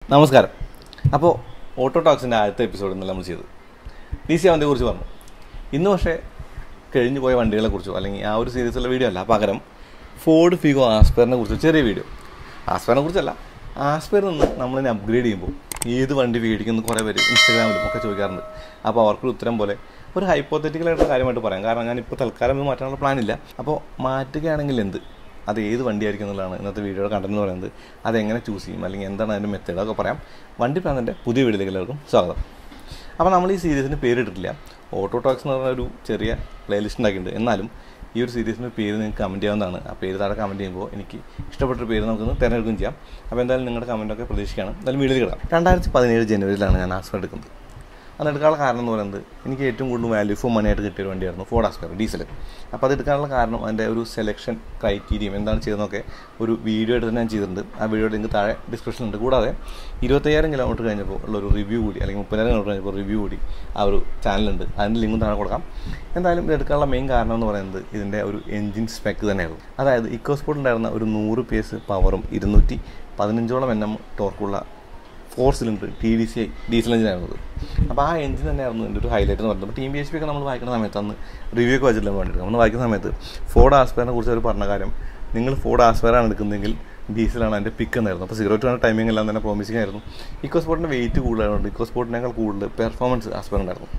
നമസ്കാരം അപ്പോൾ ഓട്ടോ ടോക്സിൻ്റെ ആദ്യത്തെ എപ്പിസോഡ് ഇന്നലെ നമ്മൾ ചെയ്തത് ഡി സി അവൻ്റെ കുറിച്ച് പറഞ്ഞു ഇന്ന് പക്ഷേ കഴിഞ്ഞു പോയ വണ്ടികളെ കുറിച്ചോ അല്ലെങ്കിൽ ആ ഒരു സീരീസുള്ള വീഡിയോ അല്ല പകരം ഫോർഡ് ഫിഗോ ആസ്പെറിനെ കുറിച്ച് ചെറിയ വീഡിയോ ആസ്പെറിനെ കുറിച്ചല്ല ആസ്പെറിൽ നിന്ന് നമ്മളിനെ അപ്ഗ്രേഡ് ചെയ്യുമ്പോൾ ഏത് വണ്ടി മേടിക്കുന്നു കുറേ പേര് ഇൻസ്റ്റാഗ്രാമിലും ഒക്കെ ചോദിക്കാറുണ്ട് അപ്പോൾ അവർക്കൊരു ഉത്തരം പോലെ ഒരു ഹൈപ്പോത്തറ്റിക്കലായിട്ടുള്ള കാര്യമായിട്ട് പറയാം കാരണം ഞാനിപ്പോൾ തൽക്കാലം ഇത് മാറ്റാനുള്ള പ്ലാൻ ഇല്ല അപ്പോൾ മാറ്റുകയാണെങ്കിൽ എന്ത് അത് ഏത് വണ്ടിയായിരിക്കും എന്നുള്ളതാണ് ഇന്നത്തെ വീഡിയോയുടെ കണ്ടന്റ് എന്ന് പറയുന്നത് അതെങ്ങനെ ചൂസ് ചെയ്യും അല്ലെങ്കിൽ എന്താണ് അതിൻ്റെ മെത്തേഡ് അതൊക്കെ പറയാം വണ്ടി പ്രാന്തൻ്റെ പുതിയ വീഡിയോയിലേക്ക് എല്ലാവർക്കും സ്വാഗതം അപ്പോൾ നമ്മൾ ഈ സീരീസിന് പേരിട്ടിട്ടില്ല ഓട്ടോ ടോക്സ് എന്ന് പറഞ്ഞ ഒരു ചെറിയ പ്ലേലിസ്റ്റ് ഉണ്ടാക്കിയിട്ടുണ്ട് എന്നാലും ഈ ഒരു സീരീസിൻ്റെ പേര് നിങ്ങൾക്ക് കമൻറ്റ് ചെയ്യാവുന്നതാണ് ആ പേര് താഴെ കമൻറ്റ് ചെയ്യുമ്പോൾ എനിക്ക് ഇഷ്ടപ്പെട്ടൊരു പേര് നമുക്കൊന്ന് തിരഞ്ഞെടുക്കുകയും ചെയ്യാം അപ്പോൾ എന്തായാലും നിങ്ങളുടെ കമൻറ്റൊക്കെ പ്രതീക്ഷിക്കുകയാണ് എന്തായാലും വീഡിയോയിൽ കിടാം രണ്ടായിരത്തി പതിനേഴ് ജനുവരിയിലാണ് ഞാൻ ആസ്പർ എടുക്കുന്നത് അത് എടുക്കാനുള്ള കാരണം എന്ന് പറയുന്നത് എനിക്ക് ഏറ്റവും കൂടുതൽ വാല്യൂ ഫോർ മണി ആയിട്ട് കിട്ടിയ ഒരു വണ്ടിയായിരുന്നു ഫോർഡ് ആസ്പെയർ ഡീസൽ അപ്പോൾ അത് എടുക്കാനുള്ള കാരണം അതിൻ്റെ ഒരു സെലക്ഷൻ ക്രൈറ്റീരിയം എന്താണ് ചെയ്തതെന്നൊക്കെ ഒരു വീഡിയോ ആയിട്ട് തന്നെ ഞാൻ ചെയ്തിട്ടുണ്ട് ആ വീഡിയോ ലിങ്ക് താഴെ ഡിസ്ക്രിപ്ഷനിലുണ്ട് കൂടാതെ ഇരുപത്തയ്യായിരം കിലോമീറ്റർ കഴിഞ്ഞപ്പോൾ ഉള്ള ഒരു റിവ്യൂ കൂടി അല്ലെങ്കിൽ മുപ്പതിനായിരം കിലോമീറ്റർ കഴിഞ്ഞപ്പോൾ റിവ്യൂ കൂടി ആ ഒരു ചാനലുണ്ട് അതിൻ്റെ ലിങ്കും താഴെ കൊടുക്കാം എന്തായാലും ഇത് എടുക്കാനുള്ള മെയിൻ കാരണം എന്ന് പറയുന്നത് ഇതിൻ്റെ ഒരു എൻജിൻ സ്പെക്ക് തന്നെയായിരുന്നു അതായത് ഇക്കോസ്പോർട്ട് ഉണ്ടായിരുന്ന ഒരു നൂറ് പി എസ് പവറും ഇരുന്നൂറ്റി പതിനഞ്ചോളം എണ്ണം ടോർക്കുള്ള four cylinder T D C I diesel എഞ്ചിനായിരുന്നത് അപ്പോൾ ആ എഞ്ചിൻ തന്നെയായിരുന്നു എൻ്റെ ഒരു ഹൈലൈറ്റ് എന്ന് പറയുന്നത് ടീം ബി എച്ച് പി ഒക്കെ നമ്മൾ വായിക്കുന്ന സമയത്ത് അന്ന് റിവ്യൂ ഒക്കെ വെച്ചിട്ടില്ല വേണ്ടിയിട്ട് നമ്മൾ വായിക്കുന്ന സമയത്ത് ഫോർഡ് ആസ്പെയറിനെ കുറിച്ച് അവർ പറഞ്ഞ കാര്യം നിങ്ങൾ ഫോർഡ് ആസ്പെയറാണ് എടുക്കുന്നതെങ്കിൽ ഡീസലാണ് അതിൻ്റെ പിക്ക് എന്നായിരുന്നു അപ്പോൾ സീറോ ടു ആണ് ടൈമിംഗ് എല്ലാം തന്നെ പ്രോമിസിംഗ് ആയിരുന്നു ഇക്കോ സ്പോർട്ടിൻ്റെ വെയിറ്റ് കൂടുതലായതുകൊണ്ട് ഇക്കോ സ്പോർട്ടിനേക്കാൾ കൂടുതൽ പെർഫോമൻസ് ആസ്പെയർ ഉണ്ടായിരുന്നു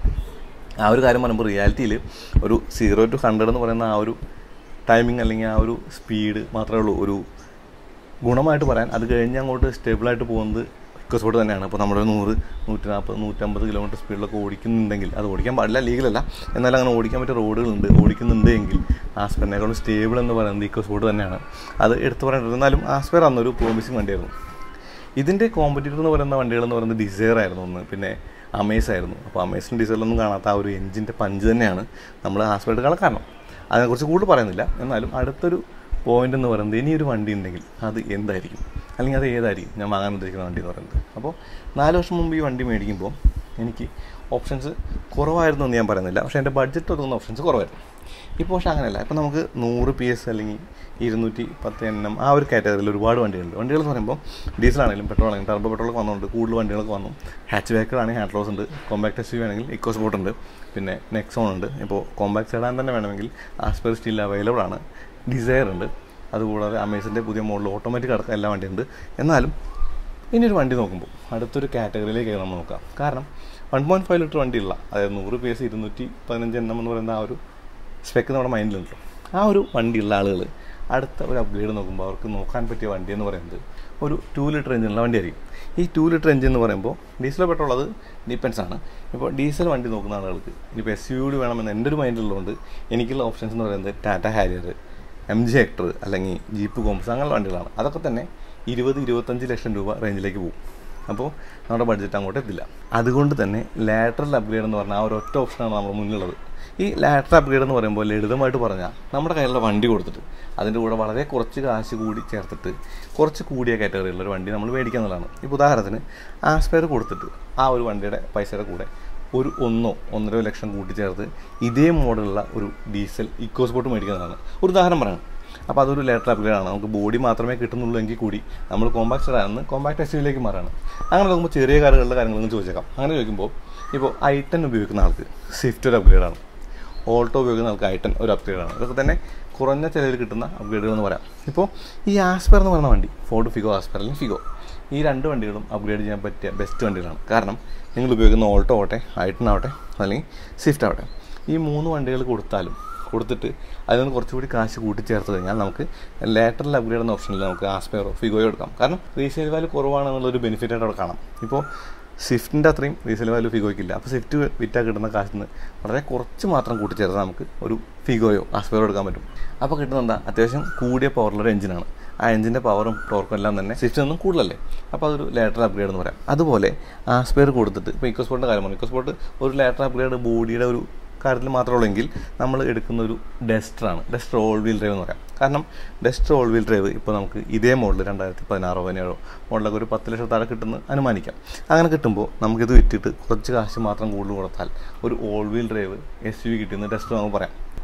ആ ഒരു കാര്യം പറയുമ്പോൾ റിയാലിറ്റിയിൽ ഒരു സീറോ ടു ഹൺഡ്രഡ് എന്ന് പറയുന്ന ആ ഒരു ടൈമിംഗ് അല്ലെങ്കിൽ ആ ഒരു സ്പീഡ് മാത്രമേ ഉള്ളൂ ഒരു ഗുണമായിട്ട് പറയാൻ അത് കഴിഞ്ഞ് അങ്ങോട്ട് സ്റ്റേബിളായിട്ട് പോകുന്നത് ഇക്കോസ്പോർട്ട് തന്നെയാണ് അപ്പോൾ നമ്മുടെ നൂറ് നൂറ്റി നാൽപ്പത് നൂറ്റമ്പത് കിലോമീറ്റർ സ്പീഡിലൊക്കെ ഓടിക്കുന്നുണ്ടെങ്കിൽ അത് ഓടിക്കാൻ പാടില്ല ലീഗലല്ല എന്നാലും അങ്ങനെ ഓടിക്കാൻ പറ്റിയ റോഡുകളുണ്ട് ഓടിക്കുന്നുണ്ട് എങ്കിൽ ആസ്പെറിനേക്കാളും സ്റ്റേബിൾ എന്ന് പറയുന്നത് ഇക്കോസ്പോർട്ട് തന്നെയാണ് അത് എടുത്തു പറയേണ്ടത് എന്നാലും ആസ്പെർ അന്നൊരു പ്രോമിസിങ് വണ്ടിയായിരുന്നു ഇതിൻ്റെ കോമ്പറ്റീറ്റർ എന്ന് പറയുന്ന വണ്ടികൾ എന്ന് പറയുന്നത് ഡിസയർ ആയിരുന്നു ഒന്ന് പിന്നെ അമേസ് ആയിരുന്നു അപ്പോൾ അമേസിനും ഡിസൈറിലൊന്നും കാണാത്ത ആ ഒരു എഞ്ചിൻ്റെ പഞ്ച് തന്നെയാണ് നമ്മൾ ആസ്പെർട്ട് എടുക്കാൻ കാരണം അതിനെക്കുറിച്ച് കൂടുതൽ പറയുന്നില്ല എന്നാലും അടുത്തൊരു പോയിന്റ് എന്ന് പറയുന്നത് ഇനിയൊരു വണ്ടി ഉണ്ടെങ്കിൽ അത് എന്തായിരിക്കും അല്ലെങ്കിൽ അത് ഏതായിരിക്കും ഞാൻ വാങ്ങാൻ ഉദ്ദേശിക്കുന്ന വണ്ടി എന്ന് പറയുന്നത് അപ്പോൾ നാല് വർഷം മുമ്പ് ഈ വണ്ടി മേടിക്കുമ്പോൾ എനിക്ക് ഓപ്ഷൻസ് കുറവായിരുന്നു എന്ന് ഞാൻ പറയുന്നില്ല പക്ഷേ എൻ്റെ ബഡ്ജറ്റ് ഒതുങ്ങുന്ന ഓപ്ഷൻസ് കുറവായിരുന്നു ഇപ്പോൾ പക്ഷേ അങ്ങനെയല്ല ഇപ്പോൾ നമുക്ക് നൂറ് പി എസ് അല്ലെങ്കിൽ ഇരുന്നൂറ്റി പത്ത് എൻ എം ആ ഒരു കാറ്റഗറിയിൽ ഒരുപാട് വണ്ടികളുണ്ട് വണ്ടികൾ എന്ന് പറയുമ്പോൾ ഡീസലാണെങ്കിലും പെട്രോൾ ആണെങ്കിലും ടർബോ പെട്രോളൊക്കെ വന്നുകൊണ്ട് കൂടുതൽ വണ്ടികളൊക്കെ വന്നു ഹാച്ച് ബാക്കുകളാണെങ്കിൽ ഹാൻഡ് ലോസ് ഉണ്ട് കോമ്പാക്ട് എസ് യു വേണമെങ്കിൽ ഇക്കോ സ്പോർട്ട് ഉണ്ട് പിന്നെ നെക്സോൺ ഉണ്ട് ഇപ്പോൾ കോമ്പാക്ട് സെഡാൻ തന്നെ വേണമെങ്കിൽ ആസ്പെർ സ്റ്റിൽ അവൈലബിൾ ആണ് ഡിസയർ ഉണ്ട് അതുകൂടാതെ അമേസിൻ്റെ പുതിയ മോഡൽ ഓട്ടോമാറ്റിക് അടക്കം എല്ലാ വണ്ടിയുണ്ട് എന്നാലും ഇനിയൊരു വണ്ടി നോക്കുമ്പോൾ അടുത്തൊരു കാറ്റഗറിയിലേക്ക് നമ്മൾ നോക്കാം കാരണം വൺ പോയിൻറ്റ് ഫൈവ് ലിറ്റർ വണ്ടിയുള്ള അതായത് നൂറ് പി എസ് ഇരുന്നൂറ്റി പതിനഞ്ച് എണ്ണം എന്ന് പറയുന്ന ആ ഒരു സ്പെക്ക് നമ്മുടെ മൈൻഡിലുണ്ട് ആ ഒരു വണ്ടിയുള്ള ആളുകൾ അടുത്ത ഒരു അപ്ഗ്രേഡ് നോക്കുമ്പോൾ അവർക്ക് നോക്കാൻ പറ്റിയ വണ്ടി എന്ന് പറയുന്നത് ഒരു ടു ലിറ്റർ എഞ്ചിനുള്ള വണ്ടിയായിരിക്കും ഈ ടു ലിറ്റർ എഞ്ചിൻ എന്ന് പറയുമ്പോൾ ഡീസൽ പെട്രോൾ അത് ഡിപ്പെൻസ് ആണ് ഇപ്പോൾ ഡീസൽ വണ്ടി നോക്കുന്ന ആളുകൾക്ക് ഇനിയിപ്പോൾ എസ് യു ഡി വേണമെന്ന് എൻ്റെ ഒരു മൈൻഡിലുള്ളതുകൊണ്ട് എനിക്കുള്ള ഓപ്ഷൻസ് എന്ന് പറയുന്നത് Tata Harrier M G Hector അല്ലെങ്കിൽ ജീപ്പ് കോമ്പസ് അങ്ങനെയുള്ള വണ്ടികളാണ് അതൊക്കെ തന്നെ ഇരുപത് ഇരുപത്തഞ്ച് ലക്ഷം രൂപ റേഞ്ചിലേക്ക് പോകും അപ്പോൾ നമ്മുടെ ബഡ്ജറ്റ് അങ്ങോട്ട് എത്തില്ല അതുകൊണ്ട് തന്നെ ലാറ്ററൽ അപ്ഗ്രേഡ് എന്ന് പറഞ്ഞാൽ ആ ഒരു ഒറ്റ ഓപ്ഷനാണ് നമ്മുടെ മുന്നിലുള്ളത് ഈ ലാറ്ററൽ അപ്ഗ്രേഡ് എന്ന് പറയുമ്പോൾ ലളിതമായിട്ട് പറഞ്ഞാൽ നമ്മുടെ കയ്യിലുള്ള വണ്ടി കൊടുത്തിട്ട് അതിൻ്റെ കൂടെ വളരെ കുറച്ച് കാശ് കൂടി ചേർത്തിട്ട് കുറച്ച് കൂടിയ കാറ്റഗറിയുള്ള ഒരു വണ്ടി നമ്മൾ മേടിക്കുക എന്നുള്ളതാണ് ഇപ്പോൾ ഉദാഹരണത്തിന് ആസ്പെയർ കൊടുത്തിട്ട് ആ ഒരു വണ്ടിയുടെ പൈസയുടെ കൂടെ ഒരു ഒന്നോ ഒന്നര ലക്ഷം കൂട്ടിച്ചേർത്ത് ഇതേ മോഡലുള്ള ഒരു ഡീസൽ ഇക്കോ സ്പോർട്ട് മേടിക്കുന്നതാണ് ഒരു ഉദാഹരണം പറയണം അപ്പോൾ അതൊരു ലേറ്റർ അപ്ഗ്രേഡ് ആണ് നമുക്ക് ബോഡി മാത്രമേ കിട്ടുന്നുള്ളൂ എങ്കിൽ കൂടി നമ്മൾ കോമ്പാക്ട് ആണെന്ന് കോമ്പാക്ട് എസ് യുയിലേക്ക് മാറാണ് അങ്ങനെ നോക്കുമ്പോൾ ചെറിയ കാറുകളുടെ കാര്യങ്ങളൊന്നും ചോദിച്ചേക്കാം അങ്ങനെ ചോദിക്കുമ്പോൾ ഇപ്പോൾ ഐ ടെൻ ഉപയോഗിക്കുന്ന ആൾക്ക് സ്വിഫ്റ്റ് ഒരു അപ്ഗ്രേഡ് ആണ് ഓൾട്ടോ ഉപയോഗിക്കുന്ന ആൾക്ക് ഐ ടെൻ ഒരു അപ്ഗ്രേഡ് ആണ് ഇതൊക്കെ തന്നെ കുറഞ്ഞ ചിലവിൽ കിട്ടുന്ന അപ്ഗ്രേഡുകൾ എന്ന് പറയാം ഇപ്പോൾ ഈ ആസ്പെർ എന്ന് പറയുന്ന വണ്ടി ഫോർഡ് ഫിഗോ ആസ്പെർ അല്ലെങ്കിൽ ഫിഗോ ഈ രണ്ട് വണ്ടികളും അപ്ഗ്രേഡ് ചെയ്യാൻ പറ്റിയ ബെസ്റ്റ് വണ്ടികളാണ് കാരണം നിങ്ങൾ ഉപയോഗിക്കുന്ന ഓൾട്ടോ ആവട്ടെ ഐട്ടൺ ആവട്ടെ അല്ലെങ്കിൽ സ്വിഫ്റ്റ് ആവട്ടെ ഈ മൂന്ന് വണ്ടികൾ കൊടുത്താലും കൊടുത്തിട്ട് അതിൽ നിന്ന് കുറച്ചുകൂടി കാശ് കൂട്ടിച്ചേർത്ത് കഴിഞ്ഞാൽ നമുക്ക് ലാറ്ററൽ അപ്ഗ്രേഡ് എന്ന ഓപ്ഷനിൽ നമുക്ക് ആസ്പെയറോ ഫിഗോയോ എടുക്കാം കാരണം റീസെയിൽ വാല്യൂ കുറവാണെന്നുള്ളൊരു ബെനിഫിറ്റ് ആയിട്ട് അവിടെ കാണാം ഇപ്പോൾ സ്വിഫ്റ്റിൻ്റെ അത്രയും റീസെയിൽ വാല്യൂ ഫിഗോയ്ക്കില്ല അപ്പോൾ സ്വിഫ്റ്റ് വിറ്റാൽ കിട്ടുന്ന കാശിൽ നിന്ന് വളരെ കുറച്ച് മാത്രം കൂട്ടിച്ചേർത്ത് നമുക്ക് ഒരു ഫിഗോയോ ആസ്പെയറോ എടുക്കാൻ പറ്റും അപ്പോൾ കിട്ടുന്നത് എന്താ അത്യാവശ്യം കൂടിയ പവറുള്ളൊരു എഞ്ചിനാണ് ആ എഞ്ചിൻ്റെ പവറും ടോർക്കും എല്ലാം തന്നെ സ്വിഫ്റ്റ് നിന്നും കൂടുതലല്ലേ അപ്പോൾ അതൊരു ലാറ്റർ അപ്ഗ്രേഡ് എന്ന് പറയാം അതുപോലെ ആസ്പെയർ കൊടുത്തിട്ട് ഇപ്പോൾ ഇക്കോസ്പോർട്ടിൻ്റെ കാര്യമാണ് ഇക്കോസ്പോർട്ട് ഒരു ലാറ്റർ അപ്ഗ്രേഡ് ബോഡിയുടെ ഒരു കാര്യത്തിൽ മാത്രമേ ഉള്ളൂ എങ്കിൽ നമ്മൾ എടുക്കുന്ന ഒരു ഡസ്റ്ററാണ് ഡസ്റ്റർ ഓൾ വീൽ ഡ്രൈവ് എന്ന് പറയാം കാരണം ഡസ്റ്റർ ഓൾ വീൽ ഡ്രൈവ് ഇപ്പോൾ നമുക്ക് ഇതേ മോഡൽ രണ്ടായിരത്തി പതിനാറോ പതിനേഴോ മോഡലൊക്കെ ഒരു പത്ത് ലക്ഷം താഴെ കിട്ടുന്ന അനുമാനിക്കാം അങ്ങനെ കിട്ടുമ്പോൾ നമുക്കിത് വിറ്റിട്ട് കുറച്ച് കാശ് മാത്രം കൂടുതൽ കൊടുത്താൽ ഒരു all wheel drive S U V കിട്ടുന്ന ഡസ്റ്റർ നമുക്ക് പറയാം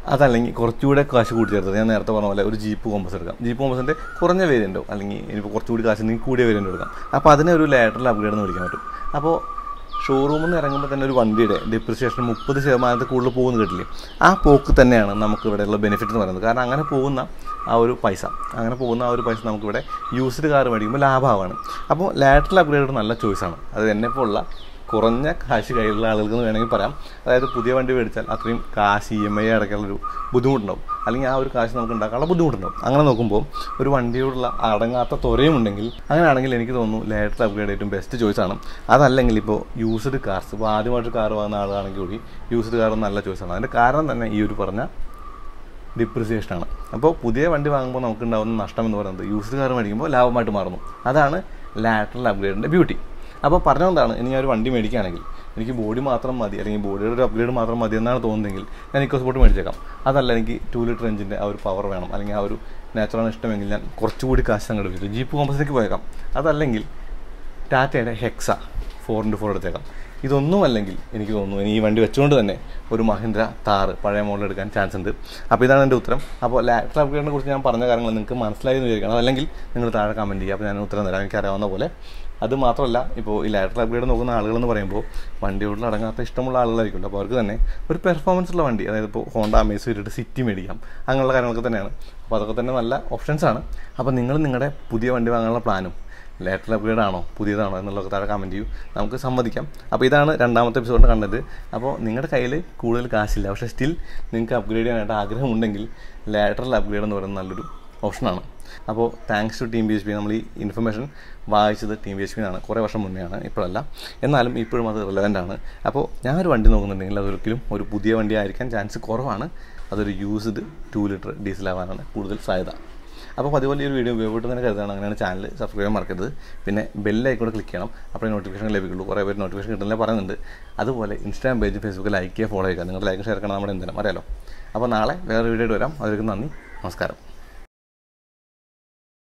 അതല്ലെങ്കിൽ കുറച്ചുകൂടെ കാശ് കൂടി ചേർത്തത് ഞാൻ നേരത്തെ പറഞ്ഞ പോലെ ഒരു ജീപ്പ് കോമ്പസ് എടുക്കാം ജീപ്പ് കോമ്പസിൻ്റെ കുറഞ്ഞ വേരിയൻറ്റോ അല്ലെങ്കിൽ ഇനിയിപ്പോൾ കുറച്ചുകൂടി കാശ് ഉണ്ടെങ്കിൽ കൂടിയ വേരിയൻ്റ് എടുക്കാം അപ്പോൾ അതിനെ ഒരു ലാറ്ററൽ അപ്ഗ്രേഡ് എന്ന് വിളിക്കാൻ പറ്റും അപ്പോൾ ഷോറൂമിൽ നിന്ന് ഇറങ്ങുമ്പോൾ തന്നെ ഒരു വണ്ടിയുടെ ഡിപ്രിസിയേഷൻ മുപ്പത് ശതമാനത്തിൽ കൂടുതൽ പോകുന്ന കിട്ടില്ലേ ആ പോക്ക് തന്നെയാണ് നമുക്ക് ഇവിടെയുള്ള ബെനിഫിറ്റ് എന്ന് പറയുന്നത് കാരണം അങ്ങനെ പോകുന്ന ആ ഒരു പൈസ അങ്ങനെ പോകുന്ന ആ ഒരു പൈസ നമുക്കിവിടെ യൂസ്ഡ് കാർ മേടിക്കുമ്പോൾ ലാഭമാണ് അപ്പോൾ ലാറ്ററൽ അപ്ഗ്രേഡ് നല്ല ചോയ്സാണ് അത് എന്നെപ്പോലുള്ള കുറഞ്ഞ കാശ് കയ്യിലുള്ള ആളുകൾക്ക് എന്ന് വേണമെങ്കിൽ പറയാം അതായത് പുതിയ വണ്ടി മേടിച്ചാൽ അത്രയും കാശ് ഇ എം ഐ അടയ്ക്കാനുള്ളൊരു ബുദ്ധിമുട്ടുണ്ടാവും അല്ലെങ്കിൽ ആ ഒരു കാശ് നമുക്ക് ഉണ്ടാക്കാനുള്ള ബുദ്ധിമുട്ടുണ്ടാവും അങ്ങനെ നോക്കുമ്പോൾ ഒരു വണ്ടിയോടുള്ള അടങ്ങാത്ത ത്വരയും ഉണ്ടെങ്കിൽ അങ്ങനെയാണെങ്കിൽ എനിക്ക് തോന്നുന്നു ലേറ്റർ അപ്ഗ്രേഡ് ഏറ്റവും ബെസ്റ്റ് ചോയ്സാണ് അതല്ലെങ്കിൽ ഇപ്പോൾ യൂസ്ഡ് കാർസ് ഇപ്പോൾ ആദ്യമായിട്ട് കാർ വാങ്ങുന്ന ആളാണെങ്കിൽ കൂടി യൂസ്ഡ് കാർ നല്ല ചോയ്സാണ് അതിൻ്റെ കാരണം തന്നെ ഈ ഒരു പറഞ്ഞ ഡിപ്രിസിയേഷനാണ് അപ്പോൾ പുതിയ വണ്ടി വാങ്ങുമ്പോൾ നമുക്ക് ഉണ്ടാകുന്ന നഷ്ടം എന്ന് പറയുന്നത് യൂസ്ഡ് കാർ മേടിക്കുമ്പോൾ ലാഭമായിട്ട് മാറുന്നു അതാണ് ലാറ്ററൽ അപ്ഗ്രേഡിൻ്റെ ബ്യൂട്ടി അപ്പോൾ പറഞ്ഞതുകൊണ്ടാണ് ഇനി ഞാൻ ഒരു വണ്ടി മേടിക്കുകയാണെങ്കിൽ എനിക്ക് ബോഡി മാത്രം മതി അല്ലെങ്കിൽ ബോഡിയുടെ ഒരു അപ്ഗ്രേഡ് മാത്രം മതി എന്നാണ് തോന്നുന്നതെങ്കിൽ ഞാൻ ഇക്കോ സ്പോർട്ട് മേടിച്ചേക്കാം അതല്ല എനിക്ക് ടു ലിറ്റർ എഞ്ചിൻ്റെ ആ ഒരു പവർ വേണം അല്ലെങ്കിൽ ആ ഒരു നാച്ചുറാണ് ഇഷ്ടമെങ്കിൽ ഞാൻ കുറച്ചുകൂടി കാശ് സംഘടിപ്പിച്ചു ജീപ്പ് കോമ്പസിലേക്ക് പോയേക്കാം അതല്ലെങ്കിൽ ടാറ്റയുടെ ഹെക്സ ഫോർ ഇൻറ്റു ഫോർ എടുത്തേക്കാം ഇതൊന്നും അല്ലെങ്കിൽ എനിക്ക് തോന്നുന്നു ഇനി ഈ വണ്ടി വെച്ചുകൊണ്ട് തന്നെ ഒരു മഹീന്ദ്ര താറ് പഴയ മോഡൽ എടുക്കാൻ ചാൻസ് ഉണ്ട് അപ്പോൾ ഇതാണ് എൻ്റെ ഉത്തരം അപ്പോൾ ലാറ്റർ അപ്ഗ്രേഡിനെ കുറിച്ച് ഞാൻ പറഞ്ഞ കാര്യങ്ങൾ നിങ്ങൾക്ക് മനസ്സിലായി എന്ന് വിചാരിക്കണം അതല്ലെങ്കിൽ നിങ്ങൾ താഴെ കമൻറ്റ് ചെയ്യുക അപ്പോൾ ഞാൻ ഉത്തരം തരാം എനിക്ക് അറിയാവുന്ന പോലെ അത് മാത്രമല്ല ഇപ്പോൾ ഈ ലാറ്റർ അപ്ഗ്രേഡ് നോക്കുന്ന ആളുകളെന്ന് പറയുമ്പോൾ വണ്ടിയോടിൽ അടങ്ങാത്ത ഇഷ്ടമുള്ള ആളുകളായിരിക്കും അപ്പോൾ അവർക്ക് തന്നെ ഒരു പെർഫോമൻസ് ഉള്ള വണ്ടി അതായത് ഇപ്പോൾ ഹോണ്ട അമേസ് ഇട്ടിട്ട് സിറ്റി മേടിക്കാം അങ്ങനെയുള്ള കാര്യങ്ങളൊക്കെ തന്നെയാണ് അപ്പോൾ അതൊക്കെ തന്നെ നല്ല ഓപ്ഷൻസാണ് അപ്പോൾ നിങ്ങൾ നിങ്ങളുടെ പുതിയ വണ്ടി വാങ്ങാനുള്ള പ്ലാനും ലേറ്റർ അപ്ഗ്രേഡ് ആണോ പുതിയതാണോ എന്നുള്ളതൊക്കെ താഴെ കമൻറ്റ് ചെയ്യൂ നമുക്ക് സമ്മതിക്കാം അപ്പോൾ ഇതാണ് രണ്ടാമത്തെ എപ്പിസോഡിൻ്റെ കണ്ടത് അപ്പോൾ നിങ്ങളുടെ കയ്യിൽ കൂടുതൽ കാശില്ല പക്ഷേ സ്റ്റിൽ നിങ്ങൾക്ക് അപ്ഗ്രേഡ് ചെയ്യാനായിട്ട് ആഗ്രഹമുണ്ടെങ്കിൽ ലാറ്ററൽ അപ്ഗ്രേഡ് എന്ന് പറയുന്നത് നല്ലൊരു ഓപ്ഷനാണ് അപ്പോൾ thanks to team B H P നമ്മൾ ഈ ഇൻഫർമേഷൻ വായിച്ചത് ടീം ബി എച്ച് പി ആണ് കുറേ വർഷം മുന്നെയാണ് ഇപ്പോഴല്ല എന്നാലും ഇപ്പോഴും അത് റിലവൻ്റ് ആണ് അപ്പോൾ ഞാനൊരു വണ്ടി നോക്കുന്നുണ്ടെങ്കിൽ അതൊരിക്കലും ഒരു പുതിയ വണ്ടി ആയിരിക്കാൻ ചാൻസ് കുറവാണ് അതൊരു യൂസ്ഡ് ടു ലിറ്റർ ഡീസൽ ആവാനാണ് കൂടുതൽ സാധ്യത അപ്പോൾ അതുപോലെ ഈ ഒരു വീഡിയോ ഉപയോഗപ്പെടുന്നതിന് കരുതാണ് അങ്ങനെയാണ് ചാനൽ സബ്സ്ക്രൈബ് ചെയ്യാൻ മറക്കരുത് പിന്നെ ബെല്ലൈക്കൂടെ ക്ലിക്ക് ചെയ്യണം അപ്പോൾ നോട്ടിഫിക്കേഷൻ ലഭിക്കുള്ളൂ കുറേ പേര് നോട്ടിഫിക്കേഷൻ കിട്ടുന്നില്ല പറയുന്നുണ്ട് അതുപോലെ ഇൻസ്റ്റാഗ്രാം പേജ് ഫേസ്ബുക്കിൽ ലൈക്ക് ചെയ്യുക ഫോളോ ചെയ്യുക നിങ്ങളുടെ ലൈക്ക് ഷെയർ ചെയ്യണം നമ്മുടെ എന്തെങ്കിലും അറിയാലോ അപ്പോൾ നാളെ വേറെ വീഡിയോ വരാം അതിലേക്ക് നന്ദി നമസ്കാരം